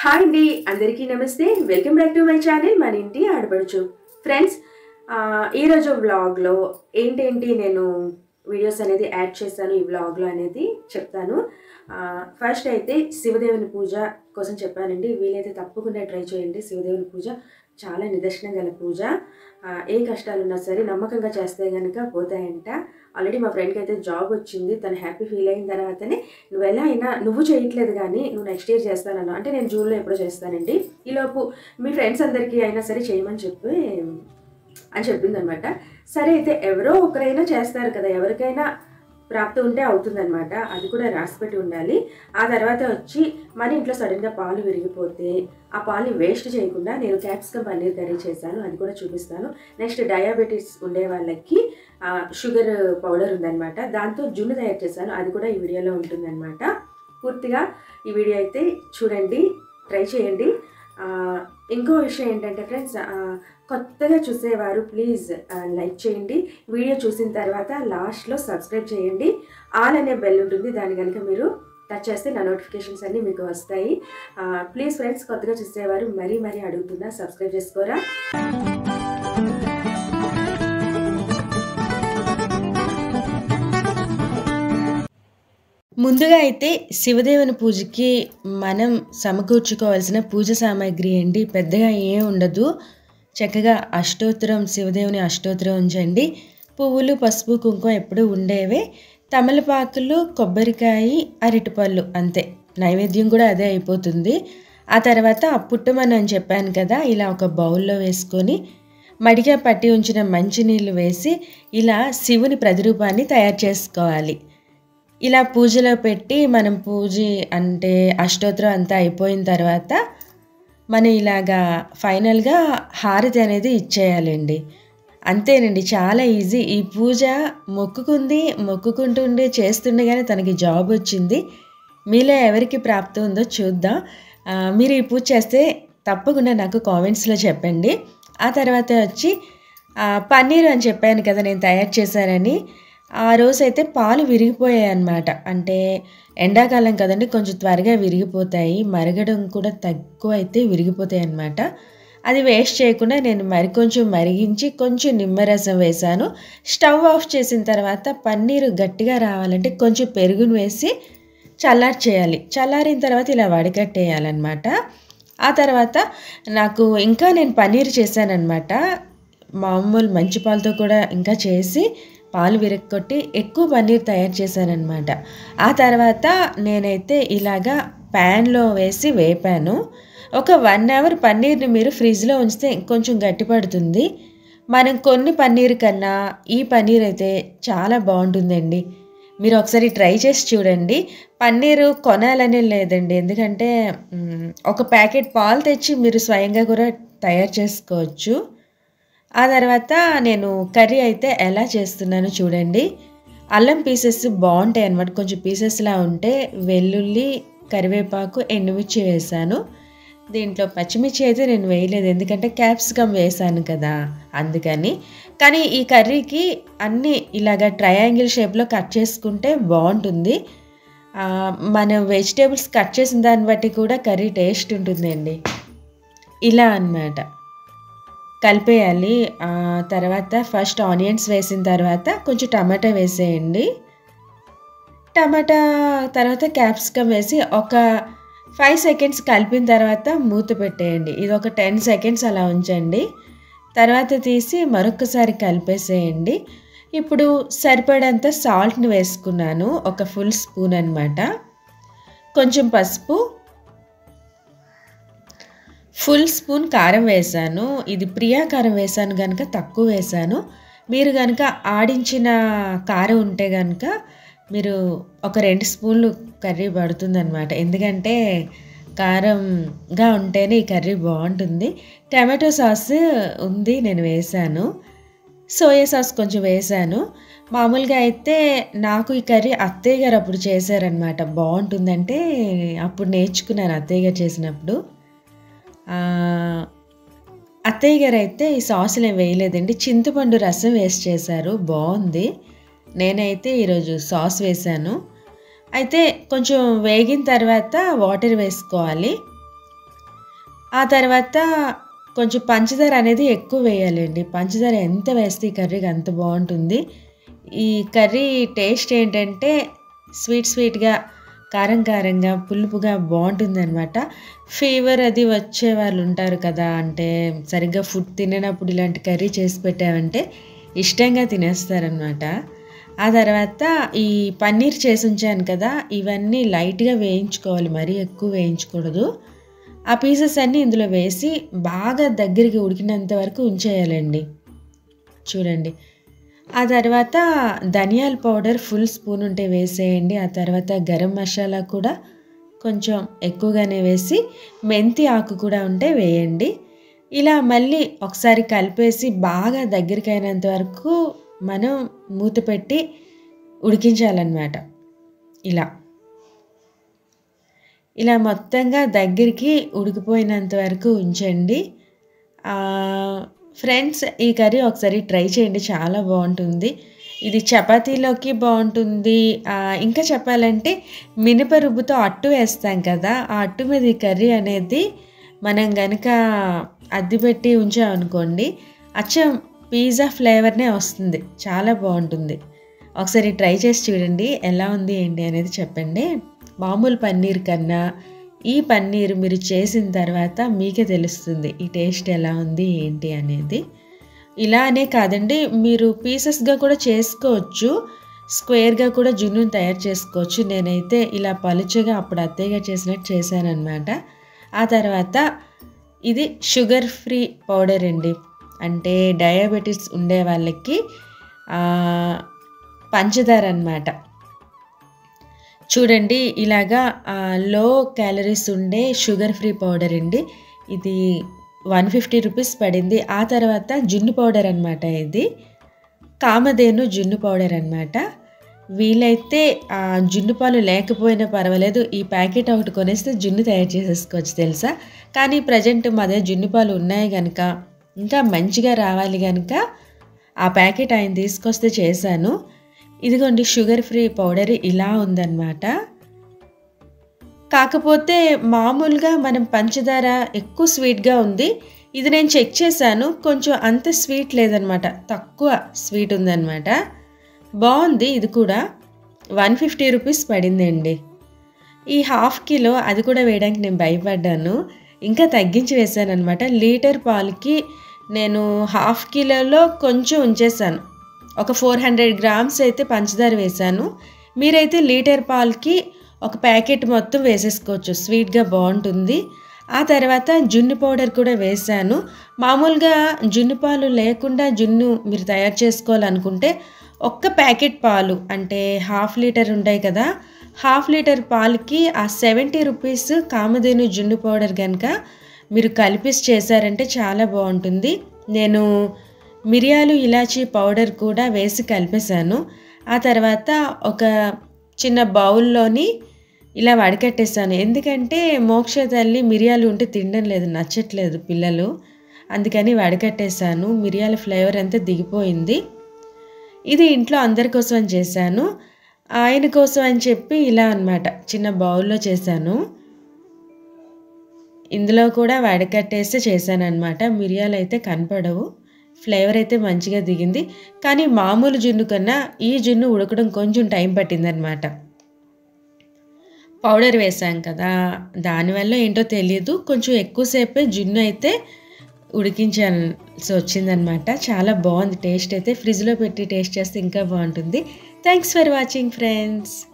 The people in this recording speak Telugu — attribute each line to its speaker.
Speaker 1: హాయ్ అండి అందరికీ నమస్తే welcome back to my channel మన ఇంటి ఆడపడుచు ఫ్రెండ్స్ ఆ, ఈరోజు వ్లాగ్లో ఏంటేంటి నేను వీడియోస్ అనేది యాడ్ చేశాను ఈ వ్లాగ్లో అనేది చెప్తాను ఆ, ఫస్ట్ అయితే శివదేవుని పూజ కోసం చెప్పానండి వీలైతే తప్పకుండా ట్రై చేయండి శివదేవుని పూజ చాలా నిదర్శనం గల పూజ ఆ, ఏ కష్టాలు ఉన్నా సరే నమ్మకంగా చేస్తే కనుక పోతాయంట ఆల్రెడీ మా ఫ్రెండ్కి అయితే జాబ్ వచ్చింది తను హ్యాపీ ఫీల్ అయిన తర్వాతనే నువ్వు ఎలా అయినా నువ్వు చేయట్లేదు కానీ నువ్వు నెక్స్ట్ ఇయర్ చేస్తానన్నా అంటే నేను జూన్లో ఎప్పుడో చేస్తానండి ఈలోపు మీ ఫ్రెండ్స్ అందరికీ అయినా సరే చేయమని చెప్పి అని చెప్పింది అనమాట సరే అయితే ఎవరో ఒకరైనా చేస్తారు కదా ఎవరికైనా ప్రాప్తి ఉంటే అవుతుందన్నమాట అది కూడా రాసిపెట్టి ఉండాలి ఆ తర్వాత వచ్చి మన ఇంట్లో సడన్గా పాలు విరిగిపోతే ఆ పాలు వేస్ట్ చేయకుండా నేను క్యాప్సికమ్ పన్నీర్ కర్రీ చేశాను అది కూడా చూపిస్తాను నెక్స్ట్ డయాబెటీస్ ఉండే వాళ్ళకి ఆ, షుగర్ పౌడర్ ఉందన్నమాట దాంతో జున్ను తయారు చేశాను అది కూడా ఈ వీడియోలో ఉంటుందన్నమాట పూర్తిగా ఈ వీడియో అయితే చూడండి ట్రై చేయండి ఆ, ఇంకో విషయం ఏంటంటే ఫ్రెండ్స్ కొత్తగా చూసేవారు ప్లీజ్ లైక్ చేయండి వీడియో చూసిన తర్వాత లాస్ట్లో సబ్స్క్రైబ్ చేయండి ఆల్ అనే బెల్ ఉంటుంది దాని కనుక మీరు టచ్ చేస్తే నా నోటిఫికేషన్స్ అన్నీ మీకు వస్తాయి ప్లీజ్ ఫ్రెండ్స్ కొత్తగా చూసేవారు మరీ మరీ అడుగుతున్నా సబ్స్క్రైబ్ చేసుకోరా ముందుగా అయితే శివదేవుని పూజకి మనం సమకూర్చుకోవాల్సిన పూజ సామాగ్రి అండి పెద్దగా ఏం ఉండదు చక్కగా అష్టోత్తరం శివదేవుని అష్టోత్తరం ఉంచండి పువ్వులు పసుపు కుంకుమ ఎప్పుడూ ఉండేవే తమలపాకులు కొబ్బరికాయ అరటిపళ్ళు అంతే నైవేద్యం కూడా అదే అయిపోతుంది ఆ తర్వాత ఆ పుట్టమని అని చెప్పాను కదా ఇలా ఒక బౌల్లో వేసుకొని మడిగా పట్టి ఉంచిన మంచినీళ్ళు వేసి ఇలా శివుని ప్రతిరూపాన్ని తయారు చేసుకోవాలి ఇలా పూజలో పెట్టి మనం పూజ అంటే అష్టోత్తరం అంతా అయిపోయిన తర్వాత మనం ఇలాగా ఫైనల్గా హారతి అనేది ఇచ్చేయాలండి అంతేనండి చాలా ఈజీ ఈ పూజ మొక్కుకుంది మొక్కుకుంటుండే చేస్తుండగానే తనకి జాబ్ వచ్చింది మీలో ఎవరికి ప్రాప్తి ఉందో చూద్దాం ఆ, మీరు ఈ పూజ చేస్తే తప్పకుండా నాకు కామెంట్స్లో చెప్పండి ఆ తర్వాత వచ్చి ఆ, పన్నీర్ అని చెప్పాను కదా నేను తయారు చేశానని ఆ రోజైతే పాలు విరిగిపోయాయి అన్నమాట అంటే ఎండాకాలం కదండి కొంచెం త్వరగా విరిగిపోతాయి మరగడం కూడా తక్కువ అయితే విరిగిపోతాయి అన్నమాట అది వేస్ట్ చేయకుండా నేను మరికొంచెం మరిగించి కొంచెం నిమ్మరసం వేశాను స్టవ్ ఆఫ్ చేసిన తర్వాత పన్నీరు గట్టిగా రావాలంటే కొంచెం పెరుగును వేసి చల్లారి చేయాలి చల్లారిన తర్వాత ఇలా వడకట్టేయాలన్నమాట ఆ తర్వాత నాకు ఇంకా నేను పన్నీర్ చేశానన్నమాట మామూలు మంచి పాలతో కూడా ఇంకా చేసి పాలు విరగొట్టి ఎక్కువ పన్నీర్ తయారు చేశానన్నమాట ఆ తర్వాత నేనైతే ఇలాగా ప్యాన్లో వేసి వేపాను ఒక వన్ అవర్ పన్నీర్ని మీరు ఫ్రిడ్జ్లో ఉంచితే కొంచెం గట్టిపడుతుంది మనం కొన్ని పన్నీర్ కన్నా ఈ పన్నీర్ అయితే చాలా బాగుంటుందండి మీరు ఒకసారి ట్రై చేసి చూడండి పన్నీరు కొనాలనే లేదండి ఎందుకంటే మ్, ఒక ప్యాకెట్ పాలు తెచ్చి మీరు స్వయంగా కూడా తయారు చేసుకోవచ్చు ఆ తర్వాత నేను కర్రీ అయితే ఎలా చేస్తున్నానో చూడండి అల్లం పీసెస్ బాగుంటాయి అన్నమాట కొంచెం పీసెస్లా ఉంటే వెల్లుల్లి కరివేపాకు ఎండుమిర్చి వేసాను దీంట్లో పచ్చిమిర్చి అయితే నేను వేయలేదు ఎందుకంటే క్యాప్సికమ్ వేసాను కదా అందుకని కానీ ఈ కర్రీకి అన్నీ ఇలాగ ట్రయాంగిల్ షేప్లో కట్ చేసుకుంటే బాగుంటుంది ఆ, మనం వెజిటేబుల్స్ కట్ చేసిన దాన్ని బట్టి కూడా కర్రీ టేస్ట్ ఉంటుందండి ఇలా అన్నమాట కలిపేయాలి ఆ తర్వాత ఫస్ట్ ఆనియన్స్ వేసిన తర్వాత కొంచెం టమాటా వేసేయండి టమాటా తర్వాత క్యాప్సికమ్ వేసి ఒక ఫైవ్ సెకండ్స్ కలిపిన తర్వాత మూత పెట్టేయండి ఇది ఒక టెన్ సెకండ్స్ అలా ఉంచండి తర్వాత తీసి మరొకసారి కలిపేసేయండి ఇప్పుడు సరిపడంత సాల్ట్ని వేసుకున్నాను ఒక ఫుల్ స్పూన్ అనమాట కొంచెం పసుపు ఫుల్ స్పూన్ కారం వేసాను ఇది ప్రియా కారం వేసాను కనుక తక్కువ వేసాను మీరు కనుక ఆడించిన కారం ఉంటే కనుక మీరు ఒక రెండు స్పూన్లు కర్రీ పడుతుందన్నమాట ఎందుకంటే కారంగా ఉంటేనే ఈ కర్రీ బాగుంటుంది టమాటో సాస్ ఉంది నేను వేసాను సోయా సాస్ కొంచెం వేసాను మామూలుగా అయితే నాకు ఈ కర్రీ అత్తయ్య గారు అప్పుడు చేశారనమాట బాగుంటుందంటే అప్పుడు నేర్చుకున్నాను అత్తయ్య గారు చేసినప్పుడు ఆ, అత్తయ్య గారు అయితే ఈ సాసులు ఏం వేయలేదండి చింతపండు రసం వేసి చేశారు బాగుంది నేనైతే ఈరోజు సాస్ వేశాను అయితే కొంచెం వేగిన తర్వాత వాటర్ వేసుకోవాలి ఆ తర్వాత కొంచెం పంచదార అనేది ఎక్కువ వేయాలండి పంచదార ఎంత వేస్తే ఈ కర్రీకి అంత బాగుంటుంది ఈ కర్రీ టేస్ట్ ఏంటంటే స్వీట్ స్వీట్గా కారం కారంగా పులుపుగా బాగుంటుందన్నమాట ఫీవర్ అది వచ్చే వాళ్ళు ఉంటారు కదా అంటే సరిగ్గా ఫుడ్ తిననప్పుడు ఇలాంటి కర్రీ చేసి పెట్టామంటే ఇష్టంగా తినేస్తారనమాట ఆ తర్వాత ఈ పన్నీర్ చేసి ఉంచాను కదా ఇవన్నీ లైట్గా వేయించుకోవాలి మరీ ఎక్కువ వేయించకూడదు ఆ పీసెస్ అన్నీ ఇందులో వేసి బాగా దగ్గరికి ఉడికినంత వరకు ఉంచేయాలండి చూడండి ఆ తర్వాత ధనియాల పౌడర్ ఫుల్ స్పూన్ ఉంటే వేసేయండి ఆ తర్వాత గరం మసాలా కూడా కొంచెం ఎక్కువగానే వేసి మెంతి ఆకు కూడా ఉంటే వేయండి ఇలా మళ్ళీ ఒకసారి కలిపేసి బాగా దగ్గరికి అయినంత వరకు మనం మూత పెట్టి ఉడికించాలన్నమాట ఇలా ఇలా మొత్తంగా దగ్గరికి ఉడికిపోయినంత వరకు ఉంచండి ఫ్రెండ్స్ ఈ కర్రీ ఒకసారి ట్రై చేయండి చాలా బాగుంటుంది ఇది చపాతీలోకి బాగుంటుంది ఇంకా చెప్పాలంటే మినప రుబ్బుతో అట్టు వేస్తాం కదా ఆ అట్టు మీద ఈ కర్రీ అనేది మనం కనుక అద్ది పెట్టి ఉంచామనుకోండి అచ్చం పిజ్జా ఫ్లేవర్నే వస్తుంది చాలా బాగుంటుంది ఒకసారి ట్రై చేసి చూడండి ఎలా ఉంది ఏంటి అనేది చెప్పండి మామూలు పన్నీర్ కన్నా ఈ పన్నీర్ మీరు చేసిన తర్వాత మీకే తెలుస్తుంది ఈ టేస్ట్ ఎలా ఉంది ఏంటి అనేది ఇలా అనే కాదండి మీరు పీసెస్గా కూడా చేసుకోవచ్చు స్క్వేర్గా కూడా జున్నుని తయారు చేసుకోవచ్చు నేనైతే ఇలా పలుచగా అప్పుడు అత్తయ్యగా చేసినట్టు చేశానన్నమాట ఆ తర్వాత ఇది షుగర్ ఫ్రీ పౌడర్ అండి అంటే డయాబెటీస్ ఉండే వాళ్ళకి పంచదార అనమాట చూడండి ఇలాగా లో క్యాలరీస్ ఉండే షుగర్ ఫ్రీ పౌడర్ అండి ఇది వన్ ఫిఫ్టీ రూపీస్ పడింది ఆ తర్వాత జున్ను పౌడర్ అనమాట ఇది కామధేను జున్ను పౌడర్ అనమాట వీలైతే ఆ జున్ను పాలు లేకపోయినా పర్వాలేదు ఈ ప్యాకెట్ ఒకటి కొనేస్తే జున్ను తయారు చేసేసుకోవచ్చు తెలుసా కానీ ప్రజెంట్ మా దగ్గర జున్ను పాలు ఉన్నాయి కనుక ఇంకా మంచిగా రావాలి కనుక ఆ ప్యాకెట్ ఆయన తీసుకొస్తే చేశాను ఇదిగోండి షుగర్ ఫ్రీ పౌడర్ ఇలా ఉందన్నమాట కాకపోతే మామూలుగా మనం పంచదార ఎక్కువ స్వీట్గా ఉంది ఇది నేను చెక్ చేశాను కొంచెం అంత స్వీట్ లేదనమాట తక్కువ స్వీట్ ఉందన్నమాట బాగుంది ఇది కూడా వన్ ఫిఫ్టీ రూపీస్ పడిందండి ఈ హాఫ్ కిలో అది కూడా వేయడానికి నేను భయపడ్డాను ఇంకా తగ్గించి వేసాను అనమాట లీటర్ పాలకి నేను హాఫ్ కిలోలో కొంచెం ఉంచేసాను ఒక ఫోర్ హండ్రెడ్ గ్రామ్స్ అయితే పంచదార వేశాను మీరైతే లీటర్ పాలకి ఒక ప్యాకెట్ మొత్తం వేసేసుకోవచ్చు స్వీట్గా బాగుంటుంది ఆ తర్వాత జున్ను పౌడర్ కూడా వేశాను మామూలుగా జున్ను పాలు లేకుండా జున్ను మీరు తయారు చేసుకోవాలనుకుంటే ఒక్క ప్యాకెట్ పాలు అంటే హాఫ్ లీటర్ ఉంటాయి కదా హాఫ్ లీటర్ పాలకి ఆ సెవెంటీ రూపీస్ కామధేను జున్ను పౌడర్ కనుక మీరు కలిపేసి చేశారంటే చాలా బాగుంటుంది నేను మిరియాలు ఇలాచీ పౌడర్ కూడా వేసి కలిపేశాను ఆ తర్వాత ఒక చిన్న బౌల్లోని ఇలా వడకట్టేస్తాను ఎందుకంటే మోక్ష తల్లి మిరియాలు ఉంటే తినడం లేదు నచ్చట్లేదు పిల్లలు అందుకని వడకట్టేశాను మిరియాల ఫ్లేవర్ అంతా దిగిపోయింది ఇది ఇంట్లో అందరి కోసం అని చేశాను ఆయన కోసం అని చెప్పి ఇలా అనమాట చిన్న బౌల్లో చేశాను ఇందులో కూడా వడకట్టేస్తే చేశాను అనమాట మిరియాలు అయితే కనపడవు ఫ్లేవర్ అయితే మంచిగా దిగింది కానీ మామూలు జున్ను కన్నా ఈ జున్ను ఉడకడం కొంచెం టైం పట్టిందనమాట పౌడర్ వేసాం కదా దానివల్ల ఏంటో తెలియదు కొంచెం ఎక్కువసేపే జున్ను అయితే ఉడికించాల్సి వచ్చిందనమాట చాలా బాగుంది టేస్ట్ అయితే ఫ్రిడ్జ్లో పెట్టి టేస్ట్ చేస్తే ఇంకా బాగుంటుంది థ్యాంక్స్ ఫర్ వాచింగ్ ఫ్రెండ్స్